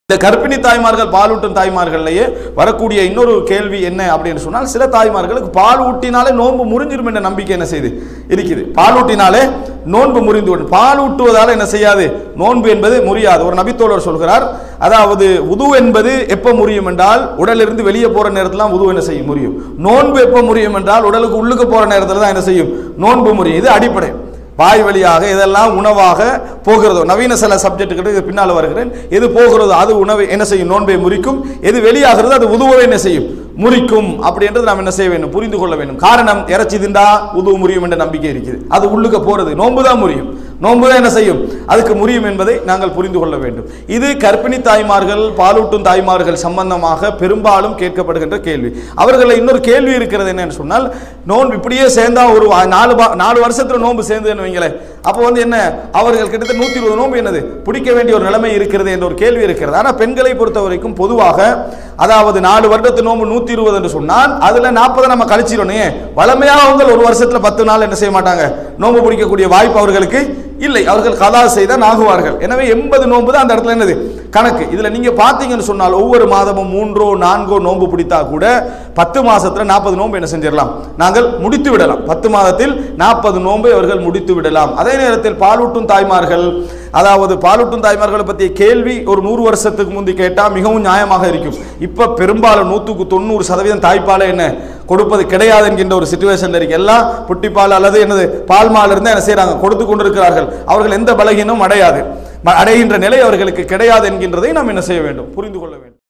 இந்த கர்ப்பிணி தாய்மார்கள் பாலூட்டும் தாய்மார்கள்லயே வரக்கூடிய இன்னொரு கேள்வி என்ன அப்படின்னு சொன்னால் சில தாய்மார்களுக்கு பால் ஊட்டினாலே நோன்பு முறிஞ்சிரும் என்ற நம்பிக்கை என்ன செய்யுது இருக்குது பால் ஊட்டினாலே நோன்பு முறிந்து விடும் பால் ஊட்டுவதால என்ன செய்யாது நோன்பு என்பது முறியாது ஒரு நபித்தோழர் சொல்கிறார் அதாவது உது என்பது எப்போ முறியும் என்றால் உடலிருந்து வெளியே போற நேரத்துல தான் உது என்ன செய்யும் முறியும் நோன்பு எப்போ முறியும் என்றால் உடலுக்கு உள்ளுக்கு போற நேரத்துல தான் என்ன செய்யும் நோன்பு முறியும் இது அடிப்படை வாய் வழியாக இதெல்லாம் உணவாக போகிறதோ நவீன சில சப்ஜெக்ட்டுக்கு இது பின்னால் வருகிறேன் எது போகிறதோ அது உணவை என்ன செய்யும் நோன்பை முறிக்கும் எது வெளியாகிறதோ அது உதுவை என்ன செய்யும் முறிக்கும் அப்படின்றது நாம் என்ன செய்ய வேண்டும் புரிந்து கொள்ள வேண்டும் காரணம் இறைச்சி திண்டா உதுவு முறியும் என்ற நம்பிக்கை இருக்குது அது உள்ளுக்க போறது நோன்பு தான் முறியும் நோன்பு தான் என்ன செய்யும் அதுக்கு முறியும் என்பதை நாங்கள் புரிந்து கொள்ள வேண்டும் இது கர்ப்பிணி தாய்மார்கள் பாலூட்டும் தாய்மார்கள் சம்பந்தமாக பெரும்பாலும் கேட்கப்படுகின்ற கேள்வி அவர்களை இன்னொரு கேள்வி இருக்கிறது என்னன்னு சொன்னால் நோன்பு இப்படியே சேர்ந்தா ஒரு வா- நாலு பா- நாலு வருஷத்துல நோன்பு சேர்ந்துன்னு வைங்களேன் அப்போ வந்து என்ன அவர்கள் கிட்டத்தட்ட நூத்தி இருபது நோன்பு என்னது பிடிக்க வேண்டிய ஒரு நிலைமை இருக்கிறது என்ற ஒரு கேள்வி இருக்கிறது ஆனால் பெண்களை பொறுத்த வரைக்கும் பொதுவாக அதாவது நாலு வருடத்து நோன்பு நூத்தி இருபது என்று சொன்னால் அதுல நாற்பதை நம்ம கழிச்சிடணும் வளமையாக அவங்க ஒரு வருஷத்துல பத்து நாள் என்ன செய்ய மாட்டாங்க நோன்பு பிடிக்கக்கூடிய வாய்ப்பு அவர்களுக்கு இல்லை அவர்கள் கதா செய்தான் ஆகுவார்கள் எனவே எண்பது நோன்பு தான் அந்த இடத்துல என்னது கணக்கு இதுல நீங்க பாத்தீங்கன்னு சொன்னால் ஒவ்வொரு மாதமும் மூன்றோ நான்கோ நோன்பு பிடித்தா கூட பத்து மாசத்துல நாற்பது நோன்பு என்ன செஞ்சிடலாம் நாங்கள் முடித்து விடலாம் பத்து மாதத்தில் நாற்பது நோன்பை அவர்கள் முடித்து விடலாம் அதே நேரத்தில் பாலூட்டும் தாய்மார்கள் அதாவது பாலூட்டும் தாய்மார்களை பற்றிய கேள்வி ஒரு நூறு வருஷத்துக்கு முந்தி கேட்டால் மிகவும் நியாயமாக இருக்கும் இப்போ பெரும்பாலும் நூற்றுக்கு தொண்ணூறு சதவீதம் தாய்ப்பாலை என்ன கொடுப்பது கிடையாது என்கின்ற ஒரு சுச்சுவேஷன்ல இருக்கு எல்லாம் புட்டிப்பால் அல்லது என்னது பால்மால் இருந்து என்ன செய்றாங்க கொடுத்து கொண்டிருக்கிறார்கள் அவர்கள் எந்த பலகீனமும் அடையாது ம- அடைகின்ற நிலை அவர்களுக்கு கிடையாது என்கின்றதை நாம் என்ன செய்ய வேண்டும் புரிந்து கொள்ள வேண்டும்